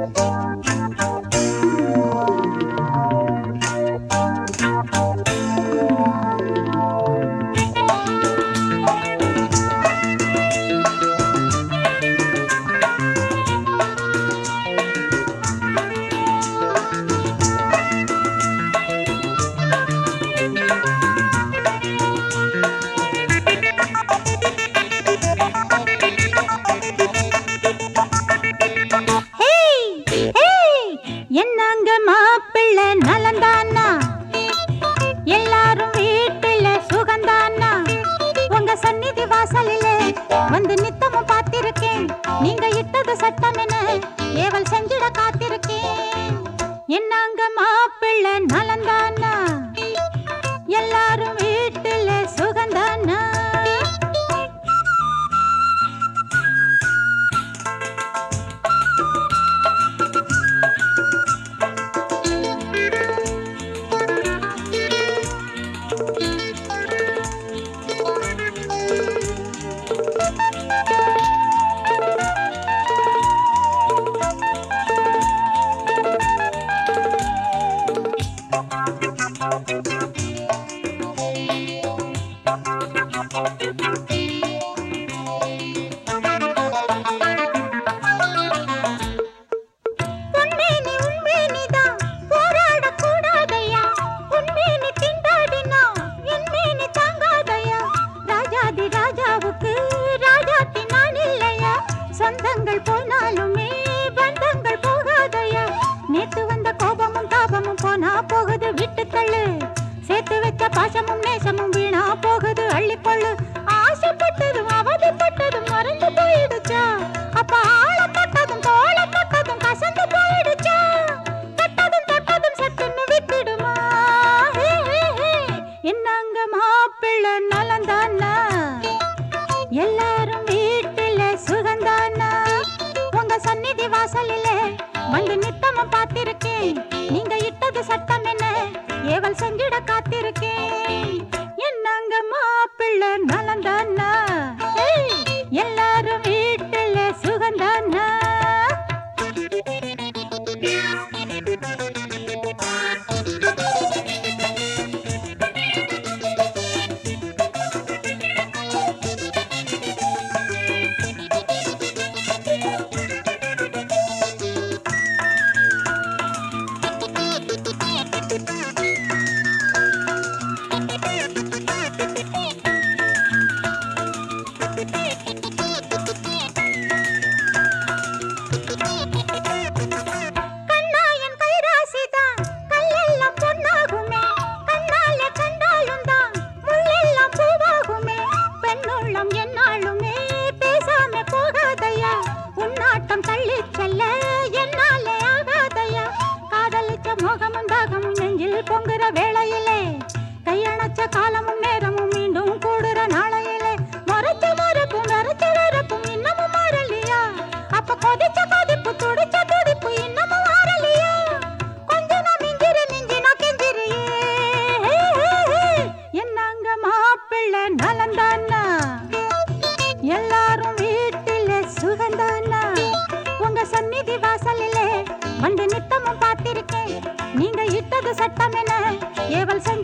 Hey, hey, என்னங்க மாப்பிள்ளை நலந்தானா எல்லாரும் வீட்டுல சுகந்தானா உங்க சந்நிதி வாசலிலே வந்து நித்தமும் பார்த்திருக்கேன் நீங்க இட்டது சட்டம் என ஏவல் செஞ்சிட காத்திருக்கேன் என்னங்க மாப்பிள்ளை நலந்தானா எல்லாரும் வீட்டுல சுகந்தானா உண்மையினி உண்மையினிதான் போராடக் கூடாதையா. உண்மையினி திண்டாடினா என்மேனி தாங்காதையா. ராஜாதி ராஜாவுக்கு ராஜாத்தி நான் இல்லையா? சொந்தங்கள் போனாலுமே பந்தங்கள் போகாதையா. நேத்து வந்த கோபமும் தாபமும் போனா போகுது விட்டு தள்ளு சேர்த்து வச்ச பாசமும் நேசமும் வீணா போகுது அள்ளிக்கொள்ளு ஆசைப்பட்டதும் அவதிப்பட்டதும் மறந்து போயிடுச்சா அப்ப ஆளப்பட்டதும் தோளப்பட்டதும் கசந்து போயிடுச்சா தொட்டதும் தொட்டதும் சட்டுன்னு விட்டுடுமா ஹே, ஹே, ஹே. என்னங்க மாப்பிள்ளை நலந்தானா எல்லாரும் வீட்டுல சுகந்தானா உங்க சந்நிதி வாசலிலே வந்து நித்தமும் பார்த்திருக்கேன் நீங்க இட்டது சட்டம் என்ன ஏவல் செஞ்சிட காத்திருக்கேன் என்னங்க மாப்பிள்ளை நலந்தானா ஏய், எல்லாரும் வீட்டுல சுகந்தானா கண்ணா என் கைராசிதான் கல்லெல்லாம் பொன்னாகுமே கண்ணால கண்டாலும் தான் முள்ளெல்லாம் பூவாகுமே பெண்ணுள்ளம் என்னாலுமே பேசாம போகாதையா உன்னாட்டம் தள்ளி செல்ல என்னாலே ஆகாதையா காதலிச்ச மோகமும் தாகமும் நெஞ்சில் பொங்குற வேளையிலே கையணைச்ச காலமும் நேரமும் மீண்டும் கூடுற நாளையிலே மறைச்ச மறப்பும் மறைச்ச வரப்பும் இன்னமும் மாறலையா அப்ப கொதிச்ச கொதிப்பு துடிச்ச துடிப்பு இன்னமும் மாறலையா கொஞ்ச நான் மிஞ்சிர மிஞ்சி நான் கெஞ்சிரியே ஹே, ஹே, ஹே. என்னங்க மாப்பிள்ளை நலந்தானா எல்லாரும் வீட்டில சுகந்தானா உங்க சந்நிதி வாசலிலே வந்து நித்தமும் பார்த்திருக்கேன் நீங்க இட்டது சட்டம் என ஏவல் செஞ்ச